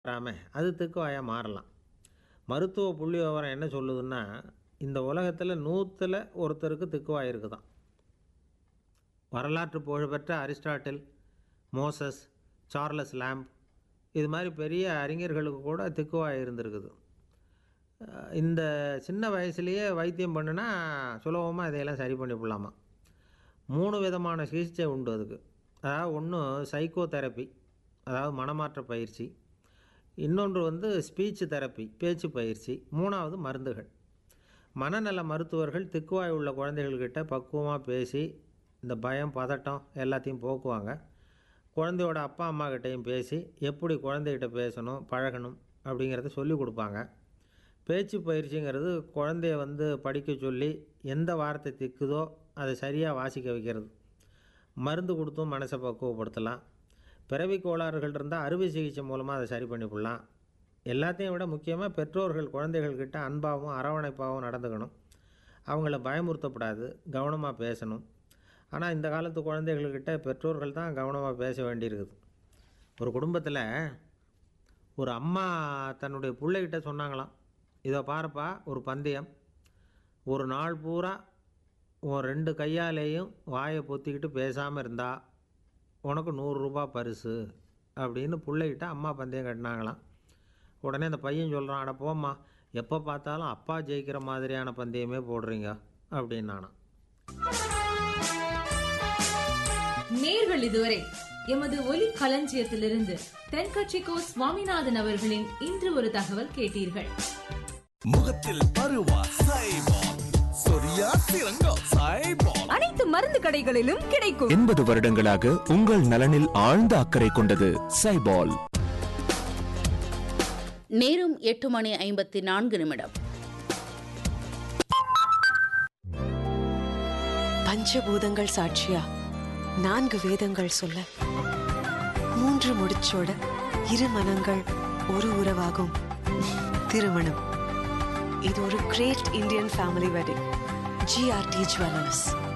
வராம அது திக்குவாயாக மாறலாம் மருத்துவ புள்ளி விவரம் என்ன சொல்லுதுன்னா இந்த உலகத்தில் நூற்றில் ஒருத்தருக்கு திக்குவாய் இருக்குதான் வரலாற்று புகழ்பெற்ற அரிஸ்டாட்டில் மோசஸ் சார்லஸ் லேம்ப் இது மாதிரி பெரிய அறிஞர்களுக்கு கூட திக்குவாய் இருந்திருக்குது அஹ் இந்த சின்ன வயசுலேயே வைத்தியம் பண்ணுனா சுலபமாக இதையெல்லாம் சரி பண்ணிவிடலாமா மூணு விதமான சிகிச்சை உண்டு அதுக்கு அதாவது ஒன்று சைக்கோ தெரப்பி அதாவது மனமாற்ற பயிற்சி இன்னொன்று வந்து ஸ்பீச் தெரப்பி பேச்சு பயிற்சி மூணாவது மருந்துகள் மனநல மருத்துவர்கள் திக்குவாய் உள்ள குழந்தைகள்கிட்ட பக்குவமாக பேசி இந்த பயம் பதட்டம் எல்லாத்தையும் போக்குவாங்க குழந்தையோட அப்பா அம்மா கிட்டேயும் பேசி எப்படி குழந்தைகிட்ட பேசணும் பழகணும் அப்படிங்கிறத சொல்லி கொடுப்பாங்க பேச்சு பயிற்சிங்கிறது குழந்தைய வந்து படிக்க சொல்லி எந்த வார்த்தை திக்குதோ அதை சரியாக வாசிக்க வைக்கிறது மருந்து கொடுத்தும் மனசை பக்குவப்படுத்தலாம் பிறவி கோளாறுகள் இருந்தால் அறுவை சிகிச்சை மூலமாக அதை சரி பண்ணிவிடலாம் எல்லாத்தையும் விட முக்கியமாக பெற்றோர்கள் குழந்தைகள்கிட்ட அன்பாகவும் அரவணைப்பாகவும் நடந்துக்கணும் அவங்கள பயமுறுத்தப்படாது கவனமாக பேசணும் ஆனால் இந்த காலத்து குழந்தைகள்கிட்ட பெற்றோர்கள் தான் கவனமாக பேச வேண்டியிருக்குது ஒரு குடும்பத்தில் ஒரு அம்மா தன்னுடைய பிள்ளைகிட்ட சொன்னாங்களாம் இதை பாருப்பா ஒரு பந்தயம் ஒரு நாள் பூரா உன் ரெண்டு கையாலேயும் வாயை பொத்திக்கிட்டு பேசாமல் இருந்தா உனக்கு நூறுரூபா பரிசு அப்படின்னு பிள்ளைகிட்ட அம்மா பந்தயம் கட்டினாங்களாம் உடனே அந்த பையன் சொல்கிறான் அட போம்மா எப்போ பார்த்தாலும் அப்பா ஜெயிக்கிற மாதிரியான பந்தயமே போடுறீங்க அப்படின்னானாம் நேர்கள் இதுவரை எமது ஒலி களஞ்சியத்திலிருந்து தென்கட்சிக்கோ சுவாமிநாதன் அவர்களின் இன்று ஒரு தகவல் கேட்டீர்கள் முகத்தில் பருவா சைபால் சொரியா சிறங்கா சைபால் அனைத்து மருந்து கடைகளிலும் கிடைக்கும் எண்பது வருடங்களாக உங்கள் நலனில் ஆழ்ந்த அக்கறை கொண்டது சைபால் நேரம் எட்டு மணி ஐம்பத்தி நான்கு நிமிடம் பஞ்சபூதங்கள் சாட்சியா நான்கு வேதங்கள் சொல்ல மூன்று முடிச்சோட இரு மனங்கள் ஒரு உறவாகும் திருமணம் இது ஒரு great Indian family wedding GRT jewellers